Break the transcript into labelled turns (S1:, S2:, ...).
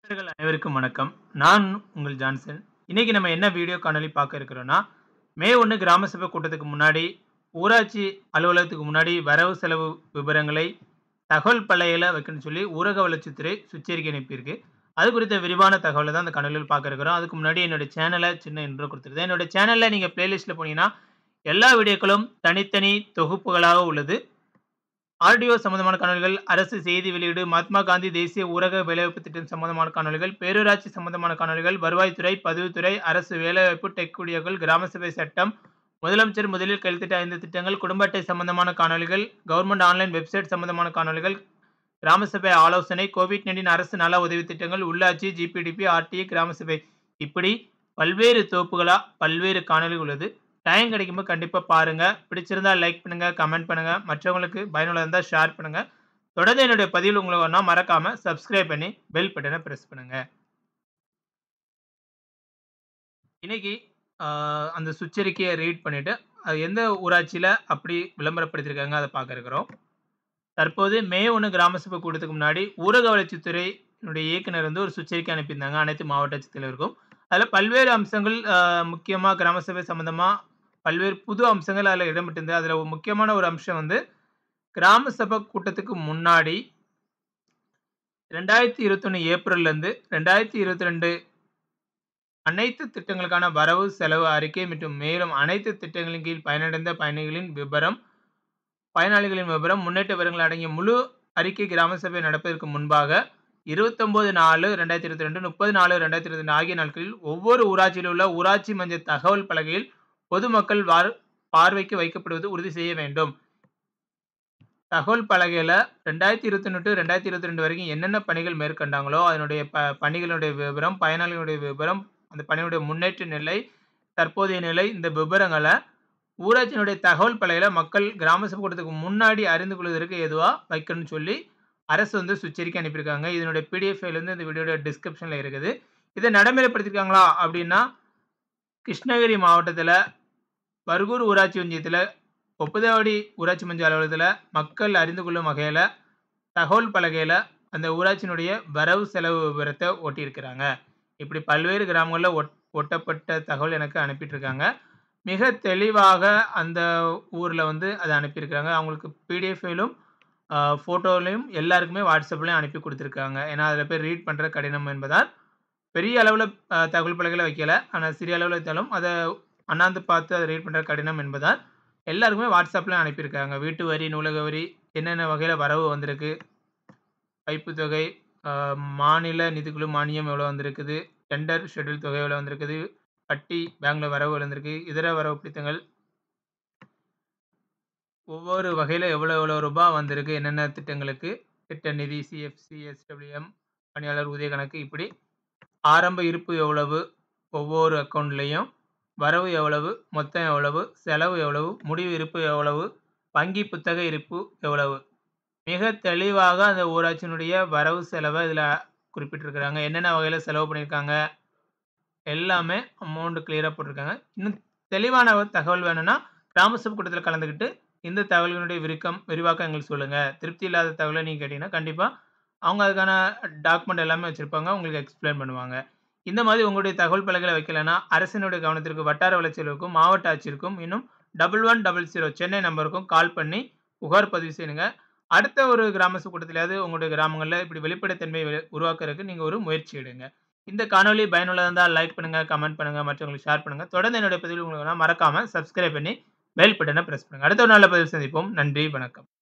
S1: நண்பர்கள் அனைவருக்கும் வணக்கம். நான் உங்கள் ஜான்சன். இன்னைக்கு நம்ம என்ன வீடியோ காணொளி பார்க்க இருக்கிறோம்னா, மே 1 கிராம சபை கூட்டத்துக்கு முன்னாடி, ஊராட்சி அலுவலகத்துக்கு முன்னாடி வரவு செலவு விபரங்களை தகவல் பலகையில வைக்கணும்னு சொல்லி ஊரக வளர்ச்சித்துறை சுற்றறிக்கை அனுப்பியிருக்கு. அது குறித்த விரிவான தகவல தான் இந்த காணொளியில பார்க்க இருக்கிறோம். அதுக்கு முன்னாடி என்னோட சேனல சின்ன இன்ட்ரோ குடுத்துருந்தேன். என்னோட சேனல்ல நீங்க பிளேலிஸ்ட்ல போனீங்கன்னா, எல்லா வீடியோக்களும் தனித்தனி தொகுப்புகளாக உள்ளது. ஆடியோ சம்பந்தமான காணொளிகள், அரசு செய்தி வெளியீடு, மகாத்மா காந்தி தேசிய ஊரக வேலைவாய்ப்பு திட்டம் சம்பந்தமான காணொளிகள், பேரூராட்சி சம்பந்தமான காணொளிகள், வருவாய்த்துறை, பதிவுத்துறை, அரசு வேலைவாய்ப்பு, டெக் ஊழியர்கள், கிராம சபை சட்டம், முதலமைச்சர் முதலில் கையெழுத்திட்ட 5 திட்டங்கள், குடும்ப அட்டை சம்பந்தமான காணொளிகள், கவர்ன்மென்ட் ஆன்லைன் வெப்சைட் சம்பந்தமான காணொளிகள், கிராம சபை ஆலோசனை, கோவிட்-19 அரசு நல உதவி திட்டங்கள், உள்ளாட்சி, ஜிபிடிபி, ஆர்டிஏ, கிராம சபை இப்படி பல்வேறு தொகுப்புகளா பல்வேறு காணொளி உள்ளது. டைம் கிடைக்கும்போது கண்டிப்பா பாருங்க. பிடிச்சிருந்தா லைக் பண்ணுங்க, கமெண்ட் பண்ணுங்க. மற்றவங்களுக்கு பயனுள்ளதா இருந்தா ஷேர் பண்ணுங்க. தொடர்ந்து என்னுடைய பதிவுகள் உங்களுக்கு வரணும்னா மறக்காம சப்ஸ்கிரைப் பண்ணி பெல் பட்டன பிரஸ் பண்ணுங்க. இன்னைக்கு அ அந்த சுற்றறிக்கைய ரீட் பண்ணிட்டு, அது எந்த ஊராட்சியில அப்படி விளம்பரப்படுத்தியிருக்காங்க அத பார்க்க இருக்கிறோம். தற்போது மே 1 கிராம சபை கூட்டத்துக்கு முன்னாடி ஊரக வளர்ச்சித்துறையினுடைய இயக்குனர் வந்து ஒரு சுற்றறிக்கை அனுப்பியிருந்தாங்க அனைத்து மாவட்ட ஆட்சித்தலைவருக்கும். அதுல பல்வேறு அம்சங்கள் அ முக்கியமா கிராம சபை சம்பந்தமா பல்வேறு புது அம்சங்கள் அதுல இடம்பெற்றிருந்தது. அதுல ஒரு முக்கியமான ஒரு அம்சம் வந்து, கிராம சபை கூட்டத்துக்கு முன்னாடி 2021 ஏப்ரல்லேருந்து 2022 அனைத்து திட்டங்களுக்கான வரவு செலவு அறிக்கை மற்றும் மேலும் அனைத்து திட்டங்களின் கீழ் பயனடைந்த பயணிகளின் விபரம், பயனாளிகளின் விபரம், முன்னேற்ற விவரங்கள் அடங்கிய முழு அறிக்கை கிராம சபை நடப்பதற்கு முன்பாக 29/4/2022, 30/4/2022 ஆகிய நாட்களில் ஒவ்வொரு ஊராட்சியில் உள்ள ஊராட்சி மன்ற தகவல் பலகையில் பொதுமக்கள் வார் பார்வைக்கு வைக்கப்படுவது உறுதி செய்ய வேண்டும். தகவல் பலகையில 2021 டூ 2022 வரைக்கும் என்னென்ன பணிகள் மேற்கொண்டாங்களோ, அதனுடைய ப பணிகளுடைய விவரம், பயனாளிகளுடைய விபரம், அந்த பணியுடைய முன்னேற்ற நிலை, தற்போதைய நிலை இந்த விபரங்கள ஊராட்சியினுடைய தகவல் பலகையில மக்கள் கிராம சபை கூட்டத்துக்கு முன்னாடி அறிந்து கொள்வதற்கு ஏதுவா வைக்கணும்னு சொல்லி அரசு வந்து சுற்றறிக்கை அனுப்பியிருக்காங்க. இதனுடைய பிடிஎஃப் ஃபைல் வந்து இந்த வீடியோட டிஸ்கிரிப்ஷன்ல இருக்குது. இத நடைமுறைப்படுத்தியிருக்காங்களா அப்படின்னா, கிருஷ்ணகிரி மாவட்டத்தில பர்கூர் ஊராட்சி ஒன்றியத்தில ஒப்புதவாடி ஊராட்சி மன்ற அலுவலகத்தில மக்கள் அறிந்து கொள்ளும் வகையில தகவல் பலகையில அந்த ஊராட்சியினுடைய வரவு செலவு விவரத்த ஒட்டியிருக்கிறாங்க. இப்படி பல்வேறு கிராமங்கள்ல ஒட் ஒட்டப்பட்ட தகவல் எனக்கு அனுப்பிட்டு இருக்காங்க. மிக தெளிவாக அந்த ஊர்ல வந்து அத அனுப்பியிருக்காங்க. அவங்களுக்கு பிடிஎஃப் ஃபைலும், அ ஃபோட்டோலயும் எல்லாருக்குமே WhatsAppலயும் அனுப்பி குடுத்திருக்காங்க. ஏன்னா, அதுல போய் ரீட் பண்றது கடினம் என்பதால், பெரிய அளவுல அ தகவல் பலகையில வைக்கல. ஆனா சிறிய அளவுல வைத்தாலும் அத அண்ணாந்து பார்த்து அத ரீட் பண்றது கடினம் என்பதால், எல்லாருக்குமே WhatsAppல அனுப்பியிருக்காங்க. வீட்டு வரி, நூலக வரி, என்னென்ன வகையில வரவு வந்திருக்கு, வைப்புத் தொகை, அ மாநில நிதிக்குழு மானியம் எவ்வளோ வந்திருக்குது, டெண்டர் ஷெட்யூல் தொகை எவ்வளோ வந்திருக்குது, வட்டி பேங்க்ல வரவு வந்திருக்கு, இதர வரவு பிடித்தங்கள் ஒவ்வொரு வகையில எவ்வளோ எவ்வளோ ரூபா வந்திருக்கு, என்னென்ன திட்டங்களுக்கு, திட்ட நிதி, சிஎஃப்சி, எஸ்டபிள்யூஎம், பணியாளர் ஊதிய கணக்கு இப்படி ஆரம்ப இருப்பு எவ்வளவு, ஒவ்வொரு அக்கவுண்ட்லயும், வரவு எவ்வளவு, மொத்தம் எவ்வளவு, செலவு எவ்வளவு, முடிவு இருப்பு எவ்வளவு, வங்கி புத்தக இருப்பு எவ்வளவு, மிக தெளிவாக அந்த ஊராட்சியினுடைய வரவு செலவ இதுல குறிப்பிட்டிருக்கிறாங்க. என்னென்ன வகையில செலவு பண்ணியிருக்காங்க, எல்லாமே அமௌண்ட் கிளியரா போட்டிருக்காங்க. இன்னும் தெளிவான தகவல் வேணும்னா, கிராம சபை கூட்டத்தில கலந்துக்கிட்டு, இந்த தகவல்களுடைய விரிக்கம் விரிவாக்கம் எங்களுக்கு சொல்லுங்க. திருப்தி இல்லாத தகவல நீங்க கேட்டீங்கன்னா, கண்டிப்பா அவங்க அதுக்கான டாக்குமெண்ட் எல்லாமே வச்சிருப்பாங்க. உங்களுக்கு எக்ஸ்பிளைன் பண்ணுவாங்க. இந்த மாதிரி உங்களுடைய தகவல் பலகையில வைக்கலன்னா, அரசினுடைய கவனத்திற்கு வட்டார வளர்ச்சி அலுவலருக்கும், மாவட்ட ஆட்சியருக்கும், இன்னும் 1100 சென்னை நம்பருக்கும் கால் பண்ணி புகார் பதிவு செய்யுங்க. அடுத்த ஒரு கிராம சபை கூட்டத்திலயாவது உங்களுடைய கிராமங்கள்ல இப்படி வெளிப்படைத்தன்மை வெ உருவாக்குறதுக்கு நீங்க ஒரு முயற்சி எடுங்க. இந்த காணொளி பயனுள்ளதா இருந்தா லைக் பண்ணுங்க, கமெண்ட் பண்ணுங்க, மற்றவங்களுக்கு ஷேர் பண்ணுங்க. தொடர்ந்து என்னுடைய பதிவுகள் உங்களுக்கு வேணும்னா மறக்காம சப்ஸ்கிரைப் பண்ணி பெல் பட்டன பிரஸ் பண்ணுங்க. அடுத்த ஒரு நல்ல பதிவில் சந்திப்போம். நன்றி, வணக்கம்.